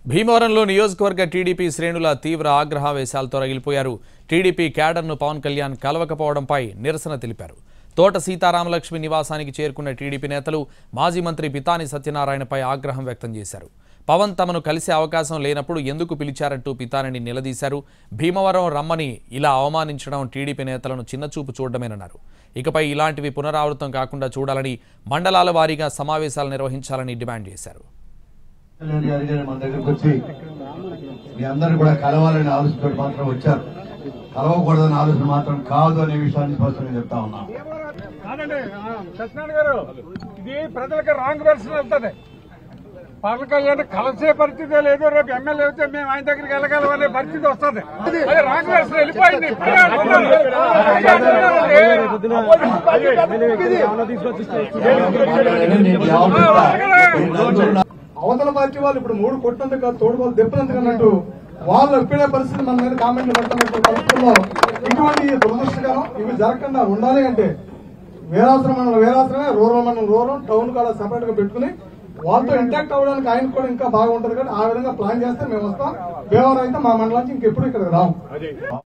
భీమవరంలో నియోజకవర్గ టీడీపీ శ్రేణుల తీవ్ర ఆగ్రహావేశాలతో రగిలిపోయారు టీడీపీ క్యాడర్ను పవన్ కళ్యాణ్ కలవకపోవడంపై నిరసన తెలిపారు తోట సీతారామలక్ష్మి నివాసానికి చేరుకున్న టీడీపీ నేతలు మాజీ మంత్రి పితాని సత్యనారాయణపై ఆగ్రహం వ్యక్తం చేశారు పవన్ తమను కలిసే అవకాశం లేనప్పుడు ఎందుకు పిలిచారంటూ పితానిని నిలదీశారు భీమవరం రమ్మని ఇలా అవమానించడం టీడీపీ నేతలను చిన్నచూపు చూడడమేనన్నారు ఇకపై ఇలాంటివి పునరావృతం కాకుండా చూడాలని మండలాల వారీగా సమావేశాలు నిర్వహించాలని డిమాండ్ చేశారు కళ్యాణ్ గారి గారు మన దగ్గరకు వచ్చి మీ అందరూ కూడా కలవాలనే ఆలోచనతో మాత్రం వచ్చారు కలవకూడదనే ఆలోచన మాత్రం కాదు అనే విషయాన్ని స్పష్టంగా చెప్తా ఉన్నాం కాదండి ఆ, సత్యనారాయణ గారు ఇది ప్రజలకు రాంగ్ వెర్షన్ వెళ్తుంది పవన్ కళ్యాణ్ కలిసే పరిస్థితి లేదు రేపు ఎమ్మెల్యే అయితే మేము ఆయన దగ్గరికి వెళ్ళగలం అనే పరిస్థితి వస్తుంది అది రాంగ్ వెర్షన్ వెళ్ళిపోయింది ఇప్పుడే అంటున్నారు. ఇప్పుడే నేను జవాబు చెప్తా. మీరు నలుగురు అవతల పార్టీ వాళ్ళు ఇప్పుడు మూడు కొట్టినందుకు కాదు తోడు వాళ్ళు దెబ్బనందుకు అన్నట్టు వాళ్ళు ఒప్పినే పరిస్థితి మన మీద కామెంట్లు పెడుతున్నట్టు పరిస్థితుల్లో ఇటువంటి దురదృష్టకరం ఇవి జరగకుండా ఉండాలి అంటే వేరాశ్రమం మండలం వేరాశ్రమే రూరల్ మండలం రూరల్ టౌన్ కాడ సెపరేట్ గా పెట్టుకుని వాళ్ళతో ఇంటాక్ట్ అవ్వడానికి ఆయన కూడా ఇంకా బాగుంటది కాబట్టి ఆ విధంగా ప్లాన్ చేస్తే మేము వస్తాం దేవరం అయితే మా మండలానికి ఇంకెప్పుడు ఇక్కడికి రాము